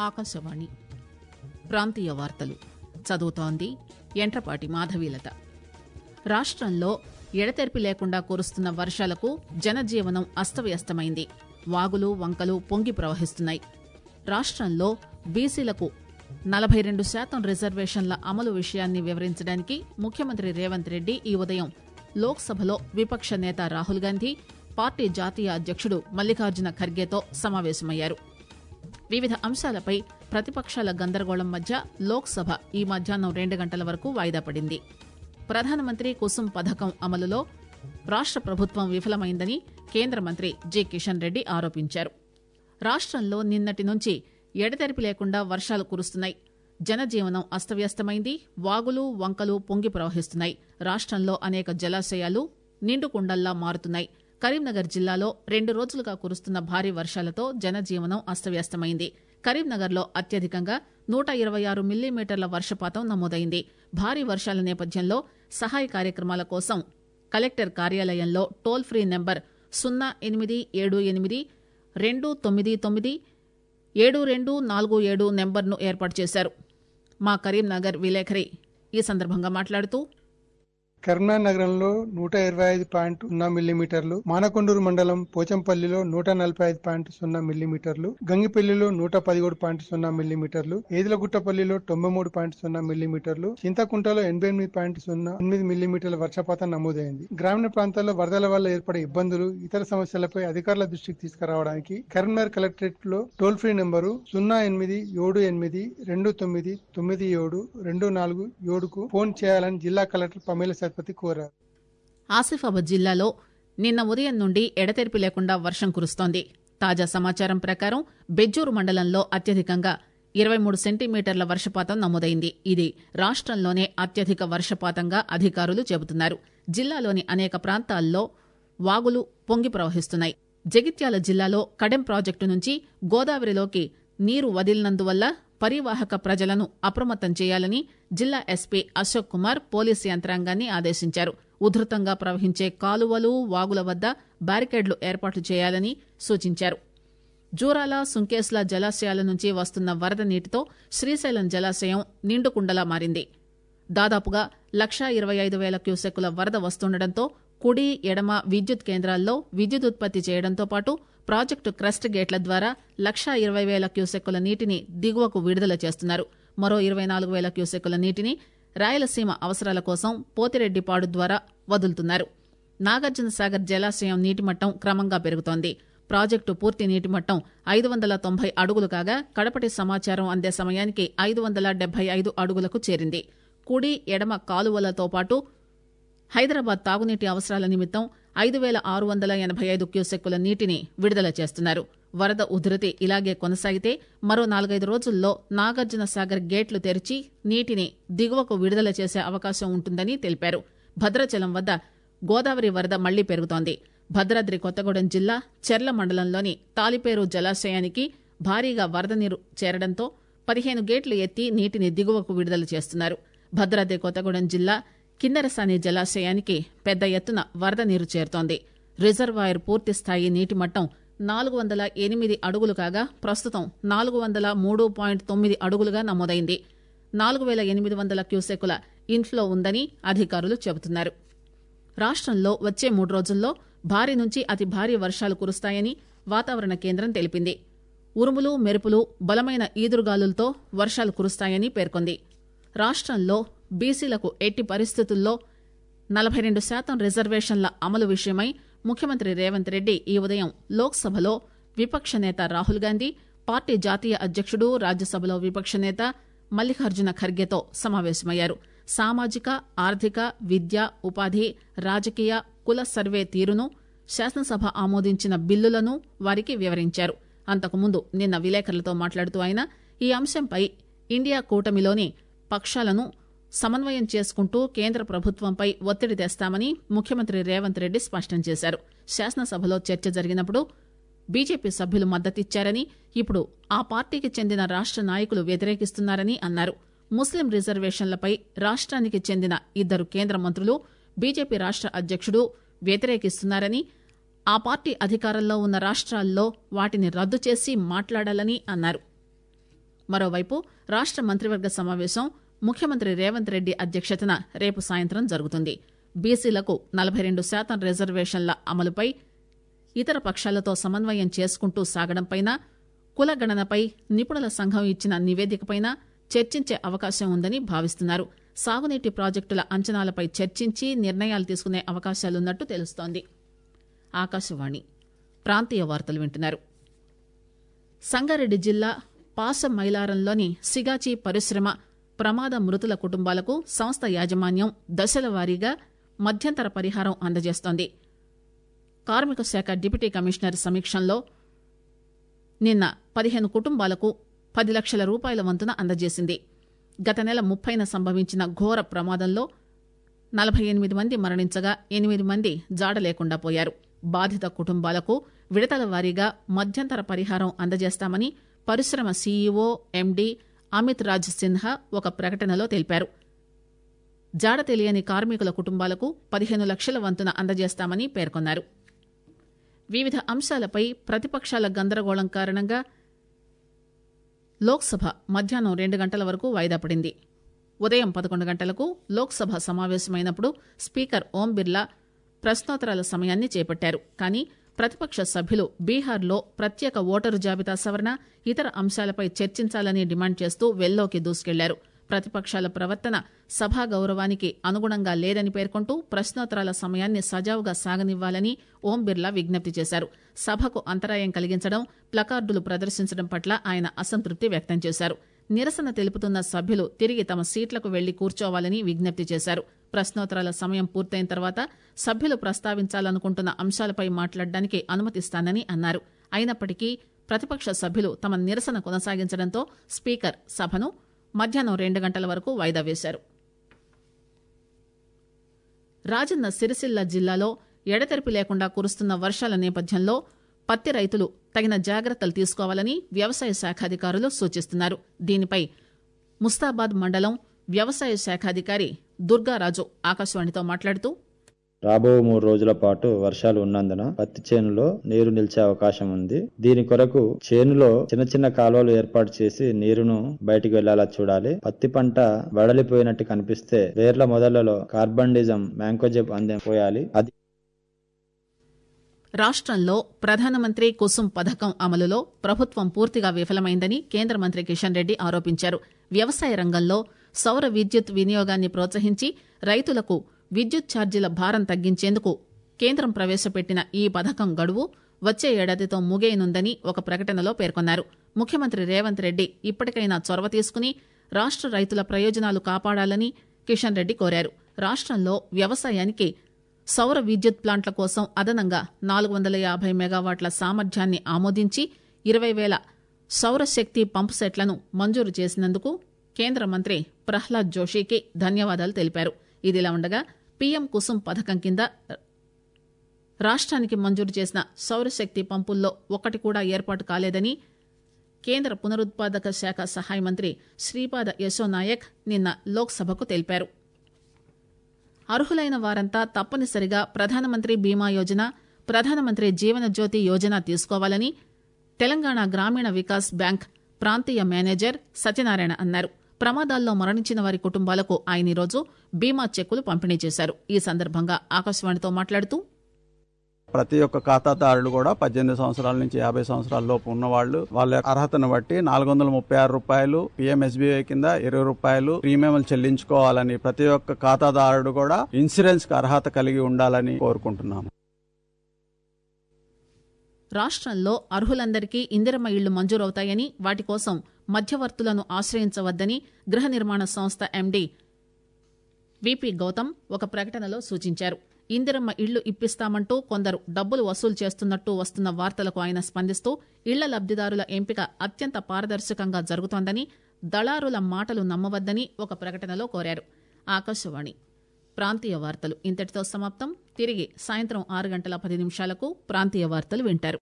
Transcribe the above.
ఆకాశవాణి ప్రాంతీయ వార్తలు చదువుతోంది ఎంట్రపాటి మాధవీలత రాష్టంలో ఎడతెరిపి లేకుండా కురుస్తున్న వర్షాలకు జనజీవనం అస్తవ్యస్తమైంది వాగులు వంకలు పొంగి ప్రవహిస్తున్నాయి రాష్టంలో బీసీలకు నలభై రెండు శాతం రిజర్వేషన్ల అమలు విషయాన్ని వివరించడానికి ముఖ్యమంత్రి రేవంత్ రెడ్డి ఈ ఉదయం లోక్సభలో విపక్ష నేత రాహుల్ గాంధీ పార్టీ జాతీయ అధ్యక్షుడు మల్లికార్జున ఖర్గేతో సమావేశమయ్యారు వివిధ అంశాలపై ప్రతిపక్షాల గందరగోళం మధ్య లోక్సభ ఈ మధ్యాహ్నం రెండు గంటల వరకు వాయిదా పడింది ప్రధానమంత్రి కుసుమ్ పథకం అమలులో రాష్ట ప్రభుత్వం విఫలమైందని కేంద్ర మంత్రి జి కిషన్ రెడ్డి ఆరోపించారు రాష్టంలో నిన్నటి నుంచి ఎడతెరిపి లేకుండా వర్షాలు కురుస్తున్నాయి జనజీవనం అస్తవ్యస్తమైంది వాగులు వంకలు పొంగి ప్రవహిస్తున్నాయి రాష్టంలో అనేక జలాశయాలు నిండుకుండల్లా మారుతున్నాయి కరీంనగర్ జిల్లాలో రెండు రోజులుగా కురుస్తున్న భారీ వర్షాలతో జనజీవనం అస్తవ్యస్తమైంది కరీంనగర్లో అత్యధికంగా నూట ఇరవై ఆరు మిల్లీమీటర్ల వర్షపాతం నమోదైంది భారీ వర్షాల నేపథ్యంలో సహాయ కార్యక్రమాల కోసం కలెక్టర్ కార్యాలయంలో టోల్ ఫ్రీ నెంబర్ సున్నా ఎనిమిది ఏడు ఎనిమిది రెండు తొమ్మిది తొమ్మిది ఏడు రెండు నాలుగు ఏడు నెంబర్ను ఏర్పాటు చేశారు మా కరీంనగర్ విలేకరి ఈ సందర్భంగా మాట్లాడుతూ కరీంనగర్ నగరంలో నూట ఇరవై ఐదు పాయింట్ సున్నా మిల్లీమీటర్లు మానకొండూరు మండలం పోచంపల్లిలో నూట నలభై ఐదు పాయింట్ సున్నా మిల్లీమీటర్లు గంగిపల్లిలో నూట పదిహేడు పాయింట్ సున్నా మిల్లీమీటర్లు ఏదిలగుట్టపల్లిలో తొంభై మూడు పాయింట్ సున్నా మిల్లీమీటర్లు చింతకుంటలో ఎనభై ఎనిమిది పాయింట్ సున్నా ఎనిమిది మిల్లీమీటర్ల వర్షపాతం నమోదైంది గ్రామీణ ప్రాంతాల్లో వరదల వల్ల ఏర్పడే ఇబ్బందులు ఇతర సమస్యలపై అధికారుల దృష్టికి తీసుకురావడానికి కరీంనగర్ కలెక్టరేట్ లో టోల్ ఫ్రీ నెంబరు సున్నా ఎనిమిది ఏడు ఎనిమిది రెండు తొమ్మిది తొమ్మిది ఏడు రెండు నాలుగు ఏడుకు ఫోన్ చేయాలని జిల్లా కలెక్టర్ పమేల సత్పతి కోరారు ఆసిఫాబాద్ జిల్లాలో నిన్న ఉదయం నుండి ఎడతెరిపి లేకుండా వర్షం కురుస్తోంది తాజా సమాచారం ప్రకారం బెజ్జూరు మండలంలో అత్యధికంగా ఇరవై మూడు సెంటీమీటర్ల వర్షపాతం నమోదైంది ఇది రాష్టంలోనే అత్యధిక వర్షపాతంగా అధికారులు చెబుతున్నారు జిల్లాలోని అనేక ప్రాంతాల్లో వాగులు పొంగి ప్రవహిస్తున్నాయి జగిత్యాల జిల్లాలో కడెం ప్రాజెక్టు నుంచి గోదావరిలోకి నీరు వదిలినందువల్ల పరివాహక ప్రజలను అప్రమత్తం చేయాలని జిల్లా ఎస్పీ అశోక్ కుమార్ పోలీసు యంత్రాంగాన్ని ఆదేశించారు ఉధృతంగా ప్రవహించే కాలువలు వాగుల వద్ద బ్యారికేడ్లు ఏర్పాటు చేయాలని సూచించారు జూరాల సుంకేస్ల జలాశయాల నుంచి వస్తున్న వరద నీటితో శ్రీశైలం జలాశయం నిండుకుండలా మారింది దాదాపుగా లక్షా ఇరవై ఐదు వేల క్యూసెక్కుల వరద వస్తుండటంతో కుడి ఎడమ విద్యుత్ కేంద్రాల్లో విద్యుత్ ఉత్పత్తి చేయడంతో పాటు ప్రాజెక్టు క్రస్ట్ గేట్ల ద్వారా లక్షా ఇరవై వేల క్యూసెక్కుల నీటిని దిగువకు విడుదల చేస్తున్నారు మరో ఇరవై నాలుగు వేల క్యూసెక్కుల నీటిని రాయలసీమ అవసరాల కోసం పోతిరెడ్డిపాడు ద్వారా వదులుతున్నారు నాగార్జున సాగర్ జలాశయం నీటిమట్టం క్రమంగా పెరుగుతోంది ప్రాజెక్టు పూర్తి నీటిమట్టం ఐదు వందల తొంభై అడుగులు కాగా కడపటి సమాచారం అందే సమయానికి ఐదు వందల డెబ్బై ఐదు అడుగులకు చేరింది కుడి ఎడమ కాలువలతో పాటు హైదరాబాద్ తాగునీటి అవసరాల నిమిత్తం ఐదు వేల ఆరు వందల ఎనభై ఐదు క్యూసెక్కుల నీటిని విడుదల చేస్తున్నారు వరద ఉధృతి ఇలాగే కొనసాగితే మరో నాలుగైదు రోజుల్లో నాగార్జున సాగర్ గేట్లు తెరిచి నీటిని దిగువకు విడుదల చేసే అవకాశం ఉంటుందని తెలిపారు భద్రాచలం వద్ద గోదావరి వరద మళ్లీ పెరుగుతోంది భద్రాద్రి కొత్తగూడెం జిల్లా చెర్ల మండలంలోని తాలిపేరు జలాశయానికి భారీగా వరద నీరు చేరడంతో పదిహేను గేట్లు ఎత్తి నీటిని దిగువకు విడుదల చేస్తున్నారు భద్రాద్రి కొత్తగూడెం జిల్లా కిన్నెరసాని జలాశయానికి పెద్ద ఎత్తున వరద నీరు చేరుతోంది రిజర్వాయర్ పూర్తి స్థాయి నీటి మట్టం నాలుగు వందల ఎనిమిది అడుగులు కాగా ప్రస్తుతం నాలుగు వందల మూడు పాయింట్ తొమ్మిది అడుగులుగా నమోదైంది నాలుగు వేల ఎనిమిది వందల క్యూసెక్కుల ఇన్ఫ్లో ఉందని అధికారులు చెబుతున్నారు రాష్టంలో వచ్చే మూడు రోజుల్లో భారీ నుంచి అతి భారీ వర్షాలు కురుస్తాయని వాతావరణ కేంద్రం తెలిపింది ఉరుములు మెరుపులు బలమైన ఈదురుగాలులతో వర్షాలు కురుస్తాయని పేర్కొంది రాష్టంలో బీసీలకు ఎట్టి పరిస్థితుల్లో నలభై రెండు శాతం రిజర్వేషన్ల అమలు విషయమై ముఖ్యమంత్రి రేవంత్ రెడ్డి ఈ ఉదయం లోక్సభలో విపక్ష నేత రాహుల్ గాంధీ పార్టీ జాతీయ అధ్యక్షుడు రాజ్యసభలో విపక్ష నేత మల్లికార్జున ఖర్గేతో సమావేశమయ్యారు సామాజిక ఆర్థిక విద్య ఉపాధి రాజకీయ కుల సర్వే తీరును శాసనసభ ఆమోదించిన బిల్లులను వారికి వివరించారు అంతకుముందు నిన్న విలేకరులతో మాట్లాడుతూ ఆయన ఈ అంశంపై ఇండియా కూటమిలోని పక్షాలను సమన్వయం చేసుకుంటూ కేంద్ర ప్రభుత్వంపై ఒత్తిడి తెస్తామని ముఖ్యమంత్రి రేవంత్ రెడ్డి స్పష్టం చేశారు శాసనసభలో చర్చ జరిగినప్పుడు బీజేపీ సభ్యులు మద్దతిచ్చారని ఇప్పుడు ఆ పార్టీకి చెందిన రాష్ట నాయకులు వ్యతిరేకిస్తున్నారని అన్నారు ముస్లిం రిజర్వేషన్లపై రాష్ట్రానికి చెందిన ఇద్దరు కేంద్ర మంత్రులు బీజేపీ రాష్ట అధ్యక్షుడు వ్యతిరేకిస్తున్నారని ఆ పార్టీ అధికారంలో ఉన్న రాష్ట్రాల్లో వాటిని రద్దు చేసి మాట్లాడాలని అన్నారు మరోవైపు రాష్ట మంత్రివర్గ సమావేశం ముఖ్యమంత్రి రేవంత్ రెడ్డి అధ్యక్షతన రేపు సాయంత్రం జరుగుతుంది బీసీలకు నలభై రెండు శాతం రిజర్వేషన్ల అమలుపై ఇతర పక్షాలతో సమన్వయం చేసుకుంటూ సాగడంపైన కులగణనపై నిపుణుల సంఘం ఇచ్చిన నివేదికపైన చర్చించే అవకాశం ఉందని భావిస్తున్నారు సాగునీటి ప్రాజెక్టుల అంచనాలపై చర్చించి నిర్ణయాలు తీసుకునే అవకాశాలున్నట్టు తెలుస్తోంది ఆకాశవాణి ప్రాంతీయ వార్తలు వింటున్నారు సంగారెడ్డి జిల్లా పాస మైలారంలోని సిగాచి పరిశ్రమ ప్రమాద మృతుల కుటుంబాలకు సంస్థ యాజమాన్యం దశల వారీగా మధ్యంతర పరిహారం అందజేస్తోంది కార్మిక శాఖ డిప్యూటీ కమిషనర్ సమీక్షంలో నిన్న పదిహేను కుటుంబాలకు పది లక్షల రూపాయల వంతున అందజేసింది గత నెల ముప్పైన సంభవించిన ఘోర ప్రమాదంలో నలభై ఎనిమిది మంది మరణించగా ఎనిమిది మంది జాడ లేకుండా పోయారు బాధిత కుటుంబాలకు విడతల వారీగా మధ్యంతర పరిహారం అందజేస్తామని పరిశ్రమ సీఈఓ ఎండీ అమిత్ రాజ్ సిన్హా ఒక ప్రకటనలో తెలిపారు జాడ తెలియని కార్మికుల కుటుంబాలకు పదిహేను లక్షల వంతున అందజేస్తామని పేర్కొన్నారు వివిధ అంశాలపై ప్రతిపక్షాల గందరగోళం కారణంగా లోక్సభ మధ్యాహ్నం రెండు గంటల వరకు వాయిదా పడింది ఉదయం పదకొండు గంటలకు లోక్సభ సమావేశమైనప్పుడు స్పీకర్ ఓం బిర్లా ప్రశ్నోత్తరాల సమయాన్ని చేపట్టారు కానీ ప్రతిపక్ష సభ్యులు బీహార్లో ప్రత్యేక ఓటరు జాబితా సవరణ ఇతర అంశాలపై చర్చించాలని డిమాండ్ చేస్తూ వెల్లోకి దూసుకెళ్లారు ప్రతిపక్షాల ప్రవర్తన సభా గౌరవానికి అనుగుణంగా లేదని పేర్కొంటూ ప్రశ్నోత్తరాల సమయాన్ని సజావుగా సాగనివ్వాలని ఓం బిర్లా విజ్ఞప్తి చేశారు సభకు అంతరాయం కలిగించడం ప్లకార్డులు ప్రదర్శించడం పట్ల ఆయన అసంతృప్తి వ్యక్తం చేశారు నిరసన తెలుపుతున్న సభ్యులు తిరిగి తమ సీట్లకు వెళ్లి కూర్చోవాలని విజ్ఞప్తి చేశారు ప్రశ్నోత్తరాల సమయం పూర్తయిన తర్వాత సభ్యులు ప్రస్తావించాలనుకుంటున్న అంశాలపై మాట్లాడడానికి అనుమతిస్తానని అన్నారు అయినప్పటికీ ప్రతిపక్ష సభ్యులు తమ నిరసన కొనసాగించడంతో స్పీకర్ సభను మధ్యాహ్నం రెండు గంటల వరకు వాయిదా వేశారు రాజన్న సిరిసిల్ల జిల్లాలో ఎడతెరిపి లేకుండా కురుస్తున్న వర్షాల నేపథ్యంలో పత్తి రైతులు తగిన జాగ్రత్తలు తీసుకోవాలని వ్యవసాయ శాఖాధికారులు సూచిస్తున్నారు దీనిపై ముస్తాబాద్ మండలం వ్యవసాయ శాఖాధికారి దుర్గారాజు ఆకాశవాణితో మాట్లాడుతూ రాబో మూడు రోజుల పాటు వర్షాలు ఉన్నందున పత్తి చేనులో నీరు నిలిచే అవకాశం ఉంది దీని కొరకు చేనులో చిన్న చిన్న కాలువలు ఏర్పాటు చేసి నీరును బయటికి వెళ్లేలా చూడాలి పత్తి పంట వడలిపోయినట్టు కనిపిస్తే వేర్ల మొదళ్లలో కార్బండిజం మ్యాంకోజెబ్ అందే పోయాలి అది రాష్టంలో ప్రధానమంత్రి కుసుమ్ పథకం అమలులో ప్రభుత్వం పూర్తిగా విఫలమైందని కేంద్ర మంత్రి కిషన్ రెడ్డి ఆరోపించారు వ్యవసాయ రంగంలో సౌర విద్యుత్ వినియోగాన్ని ప్రోత్సహించి రైతులకు విద్యుత్ ఛార్జీల భారం తగ్గించేందుకు కేంద్రం ప్రవేశపెట్టిన ఈ పథకం గడువు వచ్చే ఏడాదితో ముగియనుందని ఒక ప్రకటనలో పేర్కొన్నారు ముఖ్యమంత్రి రేవంత్ రెడ్డి ఇప్పటికైనా చొరవ తీసుకుని రాష్ట రైతుల ప్రయోజనాలు కాపాడాలని కిషన్ రెడ్డి కోరారు రాష్టంలో వ్యవసాయానికి సౌర విద్యుత్ ప్లాంట్ల కోసం అదనంగా నాలుగు వందల యాభై మెగావాట్ల సామర్థ్యాన్ని ఆమోదించి ఇరవై వేల సౌరశక్తి పంపు సెట్లను మంజూరు చేసినందుకు కేంద్ర మంత్రి ప్రహ్లాద్ జోషికి ధన్యవాదాలు తెలిపారు ఇదిలా ఉండగా పీఎం కుసుమ్ పథకం కింద రాష్ట్రానికి మంజూరు చేసిన సౌరశక్తి పంపుల్లో ఒక్కటి కూడా ఏర్పాటు కాలేదని కేంద్ర పునరుత్పాదక శాఖ సహాయ మంత్రి శ్రీపాద యశో నాయక్ నిన్న లోక్సభకు తెలిపారు అర్హులైన వారంతా తప్పనిసరిగా ప్రధానమంత్రి బీమా యోజన ప్రధానమంత్రి జీవన జ్యోతి యోజన తీసుకోవాలని తెలంగాణ గ్రామీణ వికాస్ బ్యాంక్ ప్రాంతీయ మేనేజర్ సత్యనారాయణ అన్నారు ప్రమాదాల్లో మరణించిన వారి కుటుంబాలకు ఆయన ఈరోజు బీమా చెక్కులు పంపిణీ చేశారు ఈ సందర్భంగా ఆకాశవాణితో మాట్లాడుతూ ప్రతి ఒక్క ఖాతాదారులు కూడా పద్దెనిమిది సంవత్సరాల నుంచి యాభై సంవత్సరాల లోపు ఉన్న వాళ్ళు వాళ్ళ యొక్క అర్హతను బట్టి నాలుగు వందల ముప్పై ఆరు రూపాయలు పిఎంఎస్బీఐ కింద ఇరవై రూపాయలు ప్రీమియం చెల్లించుకోవాలని ప్రతి ఒక్క ఖాతాదారుడు కూడా ఇన్సూరెన్స్ కి అర్హత కలిగి ఉండాలని కోరుకుంటున్నాము రాష్ట్రంలో అర్హులందరికీ ఇందిరమ్మ ఇళ్లు మంజూరవుతాయని వాటి కోసం మధ్యవర్తులను ఆశ్రయించవద్దని గృహ నిర్మాణ సంస్థ ఎండీ విపి గౌతమ్ ఒక ప్రకటనలో సూచించారు ఇందిరమ్మ ఇళ్లు ఇప్పిస్తామంటూ కొందరు డబ్బులు వసూలు చేస్తున్నట్టు వస్తున్న వార్తలకు ఆయన స్పందిస్తూ ఇళ్ల లబ్దిదారుల ఎంపిక అత్యంత పారదర్శకంగా జరుగుతోందని దళారుల మాటలు నమ్మవద్దని ఒక ప్రకటనలో కోరారు ఆకాశవాణి ప్రాంతీయ వార్తలు ఇంతటితో సమాప్తం తిరిగి సాయంత్రం ఆరు గంటల పది నిమిషాలకు ప్రాంతీయ వార్తలు వింటారు